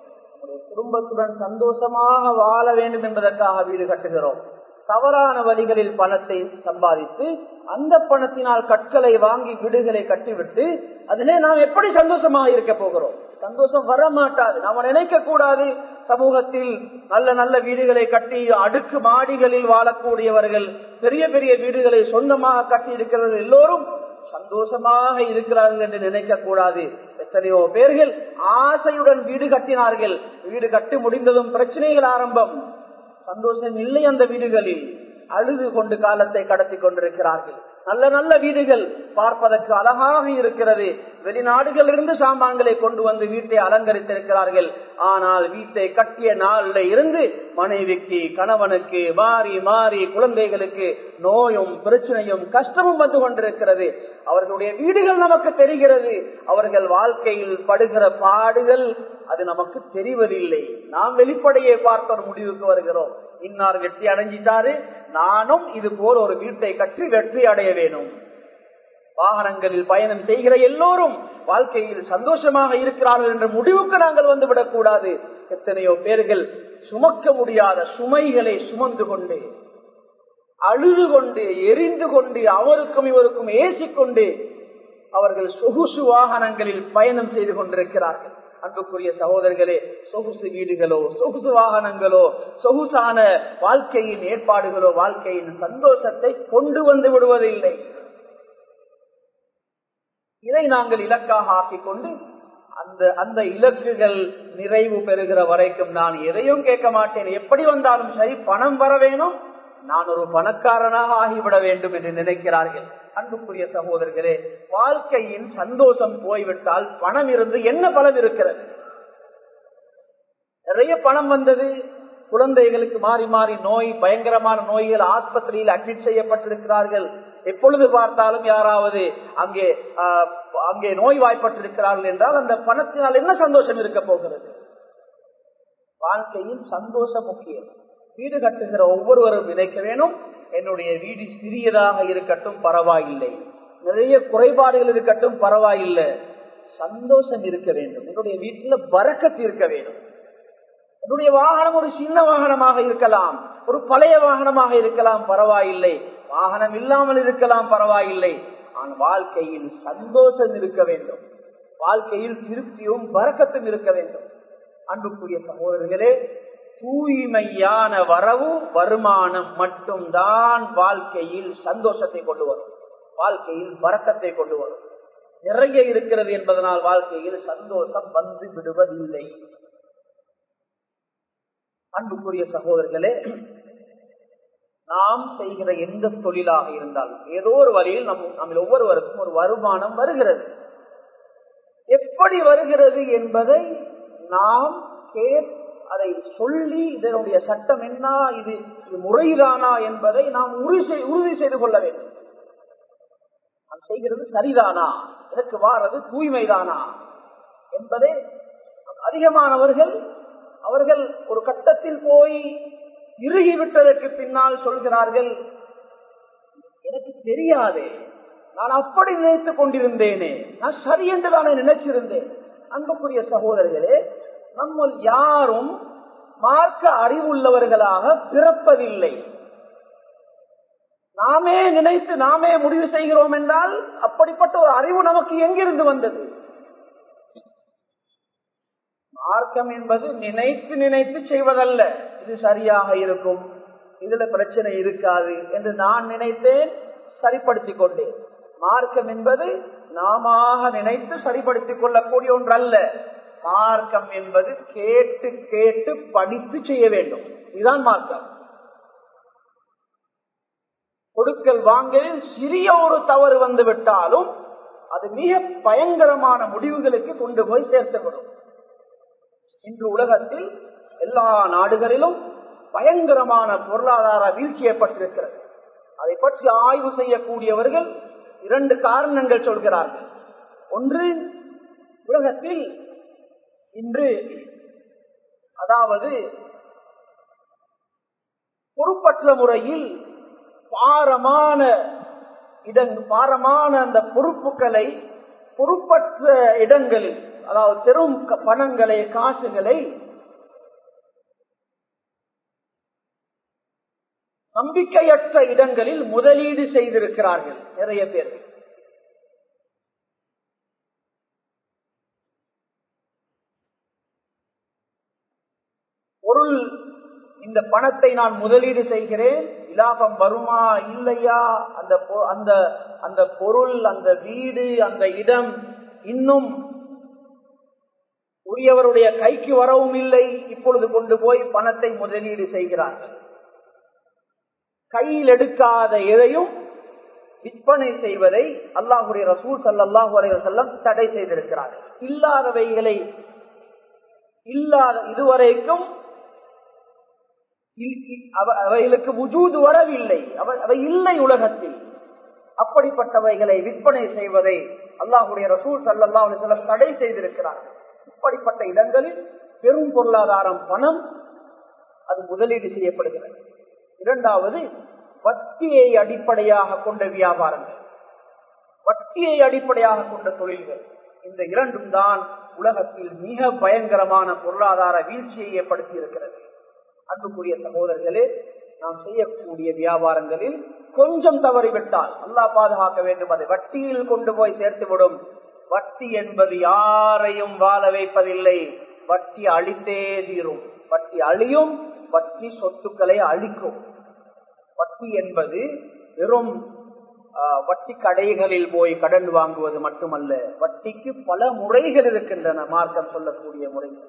நம்முடைய குடும்பத்துடன் சந்தோஷமாக வாழ வேண்டும் என்பதற்காக வீடு கட்டுகிறோம் தவறான வழிகளில் பணத்தை சம்பாதித்து அந்த பணத்தினால் கற்களை வாங்கி வீடுகளை கட்டிவிட்டு அதிலே நாம் எப்படி சந்தோஷமாக இருக்க போகிறோம் சந்தோஷம் வர மாட்டாது நாம நினைக்க கூடாது சமூகத்தில் நல்ல நல்ல வீடுகளை கட்டி அடுக்கு மாடிகளில் வாழக்கூடியவர்கள் பெரிய பெரிய வீடுகளை சொந்தமாக கட்டி இருக்கிறவர்கள் எல்லோரும் சந்தோஷமாக இருக்கிறார்கள் என்று நினைக்க கூடாது எத்தனையோ பேர்கள் ஆசையுடன் வீடு கட்டினார்கள் வீடு கட்டி முடிந்ததும் பிரச்சனைகள் ஆரம்பம் சந்தோஷம் இல்லை அந்த வீடுகளில் அழுது கொண்டு காலத்தை கடத்தி கொண்டிருக்கிறார்கள் நல்ல நல்ல வீடுகள் பார்ப்பதற்கு அழகாக இருக்கிறது வெளிநாடுகளிலிருந்து சாமான்களை கொண்டு வந்து வீட்டை அலங்கரித்திருக்கிறார்கள் ஆனால் வீட்டை கட்டிய நாளில் இருந்து மனைவிக்கு கணவனுக்கு மாறி மாறி குழந்தைகளுக்கு நோயும் பிரச்சனையும் கஷ்டமும் வந்து கொண்டிருக்கிறது அவர்களுடைய வீடுகள் நமக்கு தெரிகிறது அவர்கள் வாழ்க்கையில் படுகிற பாடுகள் அது நமக்கு தெரிவதில்லை நாம் வெளிப்படையே பார்த்த ஒரு முடிவுக்கு வருகிறோம் இன்னார் வெற்றி அடைஞ்சிட்டாரு நானும் இது போல் ஒரு வீட்டை கற்றி வெற்றி அடைய வேணும் வாகனங்களில் பயணம் செய்கிற எல்லோரும் வாழ்க்கையில் சந்தோஷமாக இருக்கிறார்கள் என்ற முடிவுக்கு நாங்கள் வந்துவிடக் கூடாது எத்தனையோ பேர்கள் சுமக்க முடியாத சுமைகளை சுமந்து கொண்டு அழுது கொண்டு எரிந்து கொண்டு அவருக்கும் இவருக்கும் ஏசிக்கொண்டு அவர்கள் சொகுசு வாகனங்களில் பயணம் செய்து கொண்டிருக்கிறார்கள் அன்புக்குரிய சகோதரர்களே சொகுசு வீடுகளோ சொகுசு வாகனங்களோ சொகுசான வாழ்க்கையின் ஏற்பாடுகளோ வாழ்க்கையின் சந்தோஷத்தை கொண்டு வந்து விடுவதில்லை இதை நாங்கள் இலக்காக ஆக்கிக் கொண்டு அந்த அந்த இலக்குகள் நிறைவு பெறுகிற வரைக்கும் நான் எதையும் கேட்க மாட்டேன் எப்படி வந்தாலும் சரி பணம் வர வேணும் நான் ஒரு பணக்காரனாக ஆகிவிட வேண்டும் என்று நினைக்கிறார்கள் அன்புக்குரிய சகோதரர்களே வாழ்க்கையின் சந்தோஷம் போய்விட்டால் பணம் இருந்து என்ன பலன் இருக்கிறது நிறைய பணம் வந்தது குழந்தைகளுக்கு மாறி மாறி நோய் பயங்கரமான நோய்கள் ஆஸ்பத்திரியில் அட்மிட் செய்யப்பட்டிருக்கிறார்கள் எப்பொழுது பார்த்தாலும் யாராவது அங்கே அங்கே நோய் வாய்ப்பட்டிருக்கிறார்கள் என்றால் அந்த பணத்தினால் என்ன சந்தோஷம் இருக்க போகிறது வாழ்க்கையில் சந்தோஷம் முக்கியம் வீடு கட்டுகிற ஒவ்வொருவரும் நினைக்க வேணும் என்னுடைய வீடு சிறியதாக இருக்கட்டும் பரவாயில்லை நிறைய குறைபாடுகள் இருக்கட்டும் பரவாயில்லை சந்தோஷம் இருக்க வேண்டும் என்னுடைய வீட்டில் பறக்கத்து இருக்க வேண்டும் என்னுடைய வாகனம் ஒரு சின்ன வாகனமாக இருக்கலாம் ஒரு பழைய வாகனமாக இருக்கலாம் பரவாயில்லை வாகனம் இல்லாமல் இருக்கலாம் பரவாயில்லை ஆனால் வாழ்க்கையில் சந்தோஷம் இருக்க வேண்டும் வாழ்க்கையில் திருப்தியும் பறக்கத்தும் இருக்க வேண்டும் அன்புக்குரிய சகோதரர்களே தூய்மையான வரவு வருமானம் மட்டும்தான் வாழ்க்கையில் சந்தோஷத்தை கொண்டு வரும் வாழ்க்கையில் வரக்கத்தை கொண்டு வரும் நிறைய இருக்கிறது என்பதனால் வாழ்க்கையில் சந்தோஷம் வந்து விடுவதில்லை அன்புக்குரிய சகோதரர்களே நாம் செய்கிற எந்த தொழிலாக இருந்தாலும் ஏதோ ஒரு வழியில் நம் நம்ம ஒவ்வொருவருக்கும் ஒரு வருமானம் வருகிறது எப்படி வருகிறது என்பதை நாம் கே அதை சொல்லி இதனுடைய சட்டம் என்ன இது இது முறைதானா என்பதை நாம் உறுதி உறுதி செய்து கொள்ள வேண்டும் நாம் செய்கிறது சரிதானா எனக்கு வாரது தூய்மைதானா என்பதை அதிகமானவர்கள் அவர்கள் ஒரு கட்டத்தில் போய் இறுகிவிட்டதற்கு பின்னால் சொல்கிறார்கள் எனக்கு தெரியாதே நான் அப்படி நினைத்துக் கொண்டிருந்தேனே நான் சரி என்று தானே நினைச்சிருந்தேன் அன்புக்குரிய சகோதரர்களே நம்ம யாரும் மார்க்க அறிவுள்ளவர்களாக பிறப்பதில்லை நாமே நினைத்து நாமே முடிவு செய்கிறோம் என்றால் அப்படிப்பட்ட ஒரு அறிவு நமக்கு எங்கிருந்து வந்தது மார்க்கம் என்பது நினைத்து நினைத்து செய்வதல்ல இது சரியாக இருக்கும் இதுல பிரச்சனை இருக்காது என்று நான் நினைத்தேன் சரிப்படுத்திக் கொண்டேன் மார்க்கம் என்பது நாம நினைத்து சரிப்படுத்திக் கொள்ளக்கூடிய ஒன்றல்ல மார்க்கம் என்பது கேட்டு கேட்டு படித்து செய்ய வேண்டும் இதுதான் மார்க்கம் கொடுக்கல் வாங்கலில் சிறிய ஒரு தவறு வந்து விட்டாலும் அது மிக பயங்கரமான முடிவுகளுக்கு கொண்டு போய் சேர்த்துவிடும் இன்று உலகத்தில் எல்லா நாடுகளிலும் பயங்கரமான பொருளாதார வீழ்ச்சி ஏற்பட்டிருக்கிறது அதை பற்றி ஆய்வு செய்யக்கூடியவர்கள் இரண்டு காரணங்கள் சொல்கிறார்கள் ஒன்று உலகத்தில் இன்று அதாவது பொறுப்பற்ற முறையில் பாரமான இடங் பாரமான அந்த பொறுப்புகளை பொறுப்பற்ற இடங்களில் அதாவது பெரும் பணங்களை காசுகளை நம்பிக்கையற்ற இடங்களில் முதலீடு செய்திருக்கிறார்கள் நிறைய பேர் பொருள் இந்த பணத்தை நான் முதலீடு செய்கிறேன் இலாபம் வருமா இல்லையா அந்த அந்த அந்த பொருள் அந்த வீடு அந்த இடம் இன்னும் உரியவருடைய கைக்கு வரவும் இல்லை இப்பொழுது கொண்டு போய் பணத்தை முதலீடு செய்கிறார்கள் கையில் எடுக்காத எதையும் விற்பனை செய்வதை அல்லாஹுடைய ரசூல் சல்லாஹூ அலைவசல்லம் தடை செய்திருக்கிறார்கள் இல்லாதவைகளை இல்லாத இதுவரைக்கும் அவைகளுக்கு உஜூது வரவில்லை அவை இல்லை உலகத்தில் அப்படிப்பட்டவைகளை விற்பனை செய்வதை அல்லாஹுடைய ரசூல் சல்லா அலிசல்லம் தடை செய்திருக்கிறார்கள் இப்படிப்பட்ட இடங்களில் பெரும் பொருளாதாரம் பணம் அது முதலீடு செய்யப்படுகிறது இரண்டாவது வட்டியை அடிப்படையாக கொண்ட வியாபாரங்கள் வட்டியை அடிப்படையாக கொண்ட தொழில்கள் இந்த இரண்டும் தான் உலகத்தில் மிக பயங்கரமான பொருளாதார வீழ்ச்சியை ஏற்படுத்தி இருக்கிறது அன்புக்குரிய சகோதரர்களே நாம் செய்யக்கூடிய வியாபாரங்களில் கொஞ்சம் தவறிவிட்டால் அல்லா பாதுகாக்க வேண்டும் அதை வட்டியில் கொண்டு போய் சேர்த்துவிடும் வட்டி என்பது யாரையும் வாழ வைப்பதில்லை வட்டி அழித்தே தீரும் வட்டி அழியும் வட்டி சொத்துக்களை அழிக்கும் வட்டி என்பது வெறும் வட்டி கடைகளில் போய் கடன் வாங்குவது மட்டுமல்ல வட்டிக்கு பல முறைகள் இருக்கின்றன மார்க்கம் சொல்லக்கூடிய முறைகள்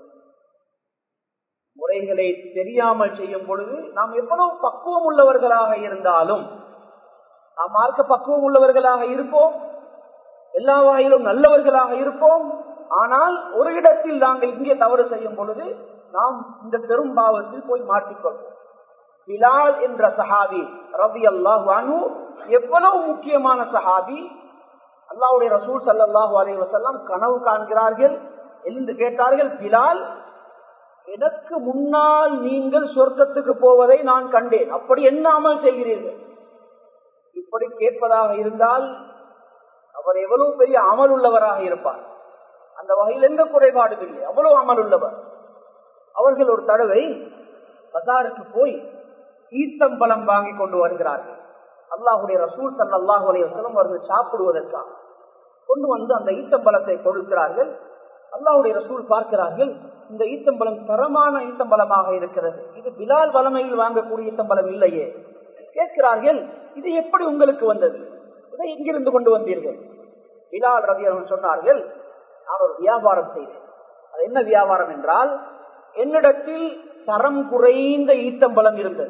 முறைகளை தெரியாமல் செய்யும் பொழுது நாம் எவ்வளவு பக்குவம் உள்ளவர்களாக இருந்தாலும் நாம் மார்க்க பக்குவம் உள்ளவர்களாக இருப்போம் எல்லா வகையிலும் நல்லவர்களாக இருப்போம் ஆனால் ஒரு இடத்தில் நாங்கள் இங்கே தவறு செய்யும் பொழுது நாம் இந்த பெரும் பாவத்தில் போய் மாட்டிக்கொள்வோம் பிலால் என்ற சஹாபி ரவி அல்லாஹு எவ்வளவு முக்கியமான சஹாபி அல்லாவுடைய ரசூல் சல்லாஹூ அலி வசல்லாம் கனவு காண்கிறார்கள் எழுந்து கேட்டார்கள் பிலால் எனக்கு முன்னால் நீங்கள் சொர்க்கத்துக்கு போவதை நான் கண்டேன் அப்படி என்ன அமல் செய்கிறீர்கள் இப்படி கேட்பதாக இருந்தால் அவர் எவ்வளவு பெரிய அமல் உள்ளவராக இருப்பார் அந்த வகையில் எந்த குறைபாடும் இல்லை அவ்வளவு அமல் உள்ளவர் அவர்கள் ஒரு தடவை பசாருக்கு போய் ஈத்தம்பலம் வாங்கி கொண்டு வருகிறார்கள் அல்லாஹுடைய ரசூல் சல்லாஹூ அலையம் அவர்கள் சாப்பிடுவதற்காக கொண்டு வந்து அந்த ஈத்தம்பலத்தை கொடுக்கிறார்கள் அல்லாஹுடைய ரசூல் பார்க்கிறார்கள் இந்த ஈத்தம்பலம் தரமான ஈத்தம்பலமாக இருக்கிறது இது பிலால் வளமையில் வாங்கக்கூடிய ஈத்தம்பலம் இல்லையே கேட்கிறார்கள் இது எப்படி உங்களுக்கு வந்தது இதை எங்கிருந்து கொண்டு வந்தீர்கள் பிலால் ரவி அவர்கள் சொன்னார்கள் நான் ஒரு வியாபாரம் செய்தேன் அது என்ன வியாபாரம் என்றால் என்னிடத்தில் தரம் குறைந்த ஈத்தம்பலம் இருந்தது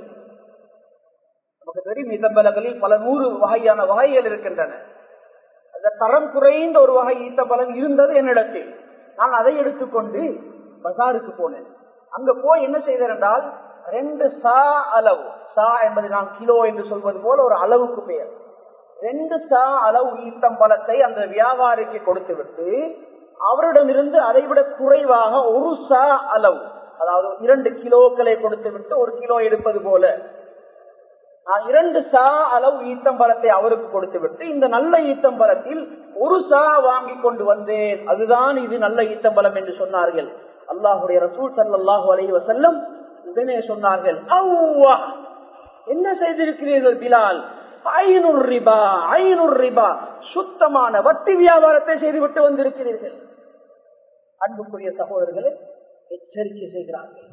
நமக்கு தெரியும் ஈத்தம்பலங்களில் பல நூறு வகையான வகைகள் இருக்கின்றன அந்த தரம் குறைந்த ஒரு வகை ஈத்தம்பலம் இருந்தது என்னிடத்தில் நான் அதை எடுத்துக்கொண்டு பசாருக்கு போனேன் அங்க போய் என்ன செய்தேன் என்றால் ரெண்டு சா அளவு சா என்பது நாம் கிலோ என்று சொல்வது போல ஒரு அளவுக்கு பெயர் ரெண்டு சா அளவு ஈத்தம்பலத்தை அந்த வியாபாரிக்கு கொடுத்து விட்டு அவரிடமிருந்து அதை விட குறைவாக ஒரு சா அளவு அதாவது இரண்டு கிலோக்களை கொடுத்து விட்டு ஒரு கிலோ எடுப்பது போல நான் இரண்டு சா அளவு ஈத்தம்பலத்தை அவருக்கு கொடுத்து விட்டு இந்த நல்ல ஈத்தம்பலத்தில் ஒரு சா வாங்கி கொண்டு வந்தேன் அதுதான் இது நல்ல ஈத்தம்பலம் என்று சொன்னார்கள் அல்லாஹுடைய ரசூல் சல்லாஹூ அலி வசல்லம் உடனே சொன்னார்கள் அவ்வா என்ன செய்திருக்கிறீர்கள் பிலால் ஐநூறு ரிபா ஐநூறு ரிபா சுத்தமான வட்டி வியாபாரத்தை செய்துவிட்டு வந்திருக்கிறீர்கள் அன்புக்குரிய சகோதரர்களை எச்சரிக்கை செய்கிறார்கள்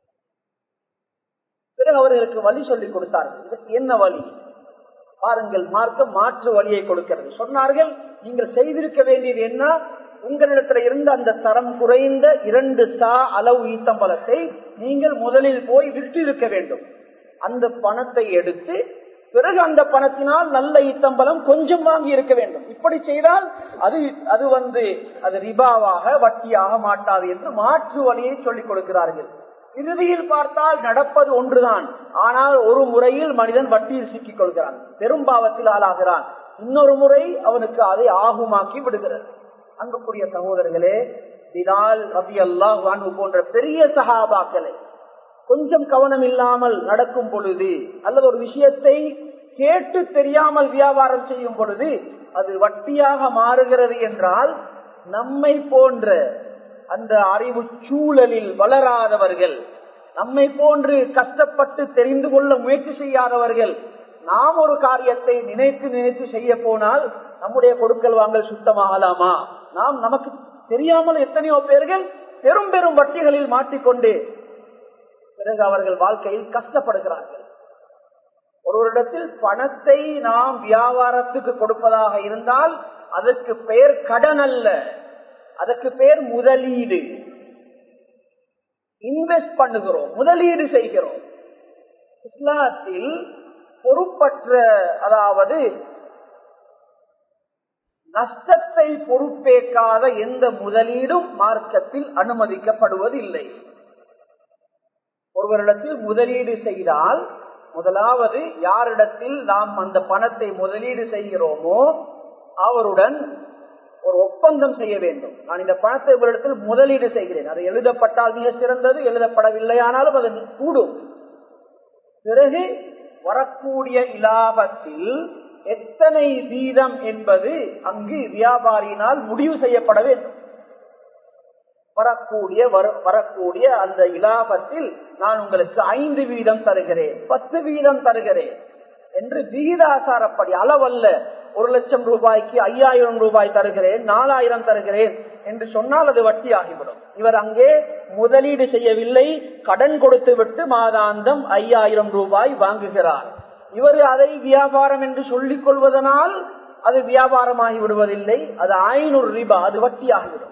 பிறகு அவர்களுக்கு வழி சொல்லிக் கொடுத்தார்கள் இதற்கு என்ன வழி பாருங்கள் மார்க்க மாற்று வழியை கொடுக்கிறது சொன்னார்கள் நீங்கள் செய்திருக்க வேண்டியது என்ன உங்களிடத்துல இருந்த அந்த தரம் குறைந்த இரண்டு சா அளவு ஈத்தம்பலத்தை நீங்கள் முதலில் போய் விற்றிருக்க வேண்டும் அந்த பணத்தை எடுத்து பிறகு அந்த பணத்தினால் நல்ல ஈத்தம்பலம் கொஞ்சம் வாங்கி இருக்க வேண்டும் இப்படி செய்தால் அது அது வந்து அது ரிபாவாக வட்டியாக மாட்டாது என்று மாற்று வழியை சொல்லிக் கொடுக்கிறார்கள் இறுதியில் பார்த்தால் நடப்பது ஒன்றுதான் ஆனால் ஒரு முறையில் மனிதன் வட்டியில் சிக்கிக் கொள்கிறான் பெரும்பாவத்தில் ஆளாகிறான் இன்னொரு முறை அவனுக்கு அதை ஆகுமாக்கி விடுகிறது அன்புக்குரிய சகோதரர்களே பிலால் ரபி அல்லாஹ் போன்ற பெரிய சகாபாக்களை கொஞ்சம் கவனம் இல்லாமல் நடக்கும் பொழுது அல்லது ஒரு விஷயத்தை கேட்டு தெரியாமல் வியாபாரம் செய்யும் பொழுது அது வட்டியாக மாறுகிறது என்றால் நம்மை போன்ற அந்த அறிவு சூழலில் வளராதவர்கள் நம்மை போன்று கஷ்டப்பட்டு தெரிந்து கொள்ள முயற்சி செய்யாதவர்கள் நாம் ஒரு காரியத்தை நினைத்து நினைத்து செய்ய போனால் நம்முடைய கொடுக்கல் வாங்கல் சுத்தமாகலாமா நாம் நமக்கு தெரியாமல் எத்தனையோ பேர்கள் பெரும் பெரும் வட்டிகளில் மாட்டிக்கொண்டு பிறகு அவர்கள் வாழ்க்கையில் கஷ்டப்படுகிறார்கள் ஒருவரிடத்தில் பணத்தை நாம் வியாபாரத்துக்கு கொடுப்பதாக இருந்தால் அதற்கு பெயர் கடன் அல்ல அதற்கு பெயர் முதலீடு இன்வெஸ்ட் பண்ணுகிறோம் முதலீடு செய்கிறோம் இஸ்லாத்தில் பொறுப்பற்ற அதாவது நஷ்டத்தை பொறுப்பேற்காத எந்த முதலீடும் மார்க்கத்தில் அனுமதிக்கப்படுவதில்லை ஒருவரிடத்தில் முதலீடு செய்தால் முதலாவது யாரிடத்தில் நாம் அந்த பணத்தை முதலீடு செய்கிறோமோ அவருடன் ஒரு ஒப்பந்தம் செய்ய வேண்டும் நான் இந்த பணத்தை இவரிடத்தில் முதலீடு செய்கிறேன் அது எழுதப்பட்டால் மிக சிறந்தது எழுதப்படவில்லை ஆனாலும் அது கூடும் பிறகு வரக்கூடிய இலாபத்தில் எத்தனை வீதம் என்பது அங்கு வியாபாரியினால் முடிவு செய்யப்பட வேண்டும் வரக்கூடிய வரக்கூடிய அந்த இலாபத்தில் நான் உங்களுக்கு ஐந்து வீதம் தருகிறேன் பத்து வீதம் தருகிறேன் என்று விகிதாசாரப்படி அளவல்ல ஒரு லட்சம் ரூபாய்க்கு ஐயாயிரம் ரூபாய் தருகிறேன் நாலாயிரம் தருகிறேன் என்று சொன்னால் அது வட்டி ஆகிவிடும் இவர் அங்கே முதலீடு செய்யவில்லை கடன் கொடுத்து விட்டு மாதாந்தம் ஐயாயிரம் ரூபாய் வாங்குகிறார் இவர் அதை வியாபாரம் என்று சொல்லிக் கொள்வதனால் அது வியாபாரமாகி விடுவதில்லை அது ஐநூறு ரூபாய் அது வட்டி ஆகிவிடும்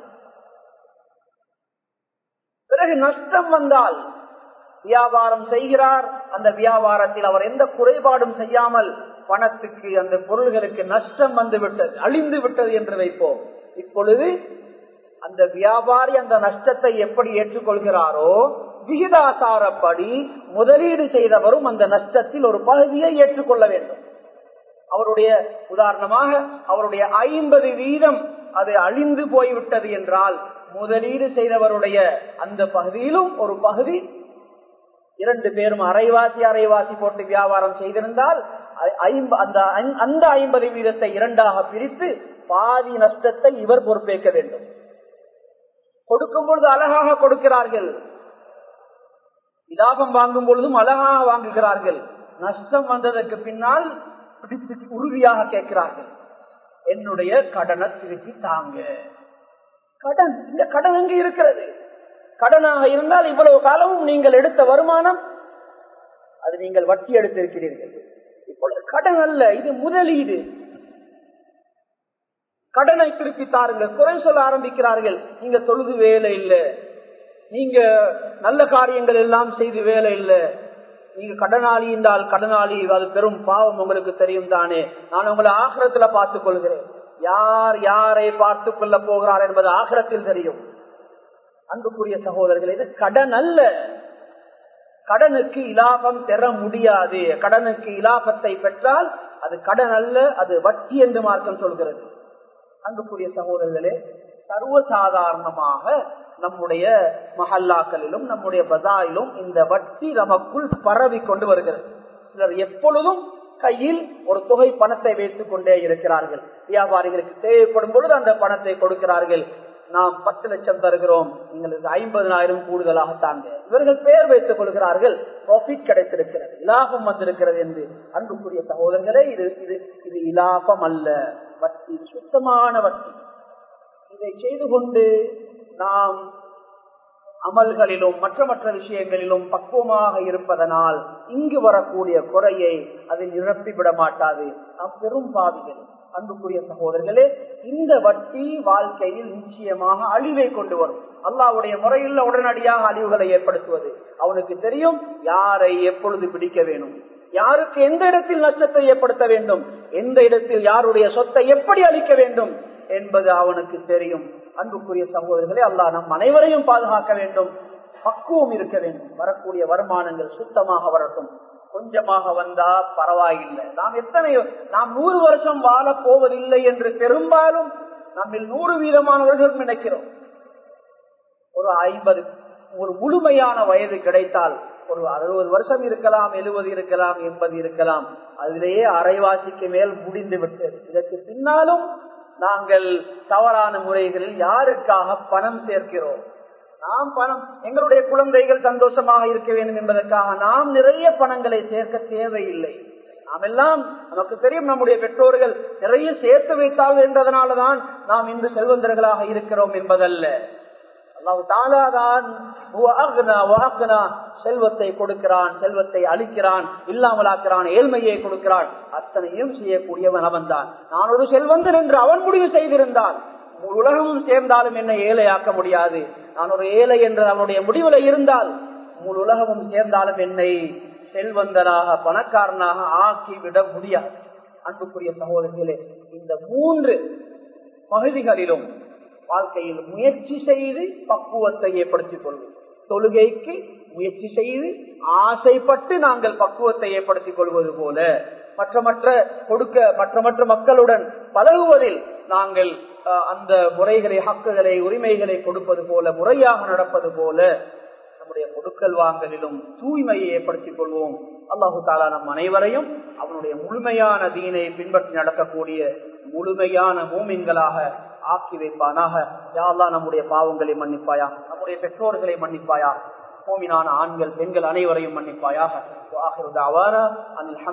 பிறகு நஷ்டம் வந்தால் வியாபாரம் செய்கிறார் அந்த வியாபாரத்தில் அவர் எந்த குறைபாடும் செய்யாமல் பணத்துக்கு அந்த பொருள்களுக்கு நஷ்டம் வந்து விட்டது அழிந்து விட்டது என்று வைப்போம் இப்பொழுது அந்த வியாபாரி அந்த நஷ்டத்தை எப்படி ஏற்றுக்கொள்கிறாரோ விகிதாசாரப்படி முதலீடு செய்தவரும் அந்த நஷ்டத்தில் ஒரு பகுதியை ஏற்றுக்கொள்ள வேண்டும் அவருடைய உதாரணமாக அவருடைய ஐம்பது வீதம் அது அழிந்து போய்விட்டது என்றால் முதலீடு செய்தவருடைய அந்த பகுதியிலும் ஒரு பகுதி இரண்டு பேரும் அரைவாசி அரைவாசி போட்டு வியாபாரம் செய்திருந்தால் அந்த அந்த ஐம்பது வீதத்தை இரண்டாக பிரித்து பாதி நஷ்டத்தை இவர் பொறுப்பேற்க வேண்டும் கொடுக்கும் பொழுது அழகாக கொடுக்கிறார்கள் இலாபம் வாங்கும் பொழுதும் அழகாக வாங்குகிறார்கள் நஷ்டம் வந்ததற்கு பின்னால் பிடித்து உறுதியாக கேட்கிறார்கள் என்னுடைய கடனை திருப்பி தாங்க கடன் இந்த கடன் அங்கு இருக்கிறது கடனாக இருந்தால் இவ்வளவு காலமும் நீங்கள் எடுத்த வருமானம் அது நீங்கள் வட்டி எடுத்திருக்கிறீர்கள் இப்பொழுது கடன் அல்ல இது முதலீடு கடனை திருப்பி தாருங்கள் குறை சொல்ல ஆரம்பிக்கிறார்கள் நீங்க தொழுது வேலை இல்லை நீங்க நல்ல காரியங்கள் எல்லாம் செய்து வேலை இல்லை நீங்க கடனாளி என்றால் கடனாளி அது பெரும் பாவம் உங்களுக்கு தெரியும் தானே நான் உங்களை ஆகிரத்துல பார்த்துக் கொள்கிறேன் யார் யாரை பார்த்து கொள்ள போகிறார் என்பது ஆகிரத்தில் தெரியும் அன்புக்குரிய சகோதரர்கள் இது கடன் அல்ல கடனுக்கு இலாபம் பெற முடியாது கடனுக்கு இலாபத்தை பெற்றால் அது கடன் அல்ல அது வட்டி என்று மார்க்கம் சொல்கிறது அன்புக்குரிய சகோதரர்களே சர்வசாதாரணமாக நம்முடைய மஹல்லாக்களிலும் நம்முடைய பஜாரிலும் இந்த வட்டி நமக்குள் பரவி கொண்டு வருகிறது சிலர் எப்பொழுதும் கையில் ஒரு தொகை பணத்தை வைத்துக் கொண்டே இருக்கிறார்கள் வியாபாரிகளுக்கு தேவைப்படும் பொழுது அந்த பணத்தை கொடுக்கிறார்கள் நாம் பத்து லட்சம் தருகிறோம் எங்களுக்கு ஐம்பதனாயிரம் கூடுதலாக தாங்க இவர்கள் பெயர் வைத்துக் கொள்கிறார்கள் ப்ராஃபிட் கிடைத்திருக்கிறது இலாபம் வந்திருக்கிறது என்று அன்புக்குரிய சகோதரர்களே இது இது இது இலாபம் அல்ல வட்டி சுத்தமான வட்டி இதை செய்து கொண்டு நாம் அமல்களிலும் மற்ற மற்ற விஷயங்களிலும் பக்குவமாக இருப்பதனால் இங்கு வரக்கூடிய குறையை அது நிரப்பிவிட மாட்டாது நாம் பெரும் பாவிகள் அன்புக்குரிய சகோதரர்களே இந்த வட்டி வாழ்க்கையில் நிச்சயமாக அழிவை கொண்டு வரும் அல்லாவுடைய முறையில் உடனடியாக அழிவுகளை ஏற்படுத்துவது அவனுக்கு தெரியும் யாரை எப்பொழுது பிடிக்க வேணும் யாருக்கு எந்த இடத்தில் நஷ்டத்தை ஏற்படுத்த வேண்டும் எந்த இடத்தில் யாருடைய சொத்தை எப்படி அளிக்க வேண்டும் என்பது அவனுக்கு தெரியும் அன்புக்குரிய சகோதரர்களே அல்லாஹ் நம் அனைவரையும் பாதுகாக்க வேண்டும் பக்குவம் இருக்க வேண்டும் வரக்கூடிய வருமானங்கள் சுத்தமாக வரட்டும் கொஞ்சமாக வந்தா பரவாயில்லை நாம் எத்தனை நாம் நூறு வருஷம் வாழ போவதில்லை என்று பெரும்பாலும் நம்மில் நூறு வீதமானவர்கள் நினைக்கிறோம் ஒரு ஐம்பது ஒரு முழுமையான வயது கிடைத்தால் ஒரு அறுபது வருஷம் இருக்கலாம் எழுபது இருக்கலாம் எண்பது இருக்கலாம் அதிலேயே அரைவாசிக்கு மேல் முடிந்து விட்டது இதற்கு பின்னாலும் நாங்கள் தவறான முறைகளில் யாருக்காக பணம் சேர்க்கிறோம் நாம் பணம் எங்களுடைய குழந்தைகள் சந்தோஷமாக இருக்க வேண்டும் என்பதற்காக நாம் நிறைய பணங்களை சேர்க்க தேவையில்லை நாம் எல்லாம் நமக்கு தெரியும் நம்முடைய பெற்றோர்கள் நிறைய சேர்த்து வைத்தார்கள் என்றதனாலதான் நாம் இன்று செல்வந்தர்களாக இருக்கிறோம் என்பதல்ல அல்லாஹு தாலாதான் செல்வத்தை கொடுக்கிறான் செல்வத்தை அளிக்கிறான் இல்லாமலாக்கிறான் ஏழ்மையை கொடுக்கிறான் அத்தனையும் செய்யக்கூடியவன் அவன் தான் நான் ஒரு செல்வந்தன் என்று அவன் முடிவு செய்திருந்தான் உலகமும் சேர்ந்தாலும் என்னை ஏழையாக்க முடியாது நான் ஒரு ஏழை என்று அவனுடைய முடிவுல இருந்தால் முழு உலகமும் சேர்ந்தாலும் என்னை செல்வந்தனாக பணக்காரனாக ஆக்கிவிட முடியாது அன்புக்குரிய சகோதரர்களே இந்த மூன்று பகுதிகளிலும் வாழ்க்கையில் முயற்சி செய்து பக்குவத்தை ஏற்படுத்திக் கொள்வோம் தொழுகைக்கு முயற்சி செய்து ஆசைப்பட்டு நாங்கள் பக்குவத்தை ஏற்படுத்திக் கொள்வது போல மற்ற மற்ற கொடுக்க மற்ற மற்ற மக்களுடன் பழகுவதில் நாங்கள் அந்த முறைகளை ஹக்குகளை உரிமைகளை கொடுப்பது போல முறையாக நடப்பது போல நம்முடைய கொடுக்கல் வாங்கலிலும் தூய்மையை ஏற்படுத்திக் கொள்வோம் அல்லாஹு தாலா நம் அனைவரையும் அவனுடைய முழுமையான தீனை பின்பற்றி நடக்கக்கூடிய முழுமையான மூமின்களாக ஆக்கி வைப்பானாக யாழ்லா நம்முடைய பாவங்களை மன்னிப்பாயா நம்முடைய பெற்றோர்களை மன்னிப்பாயா மூமினான ஆண்கள் பெண்கள் அனைவரையும் மன்னிப்பாயாக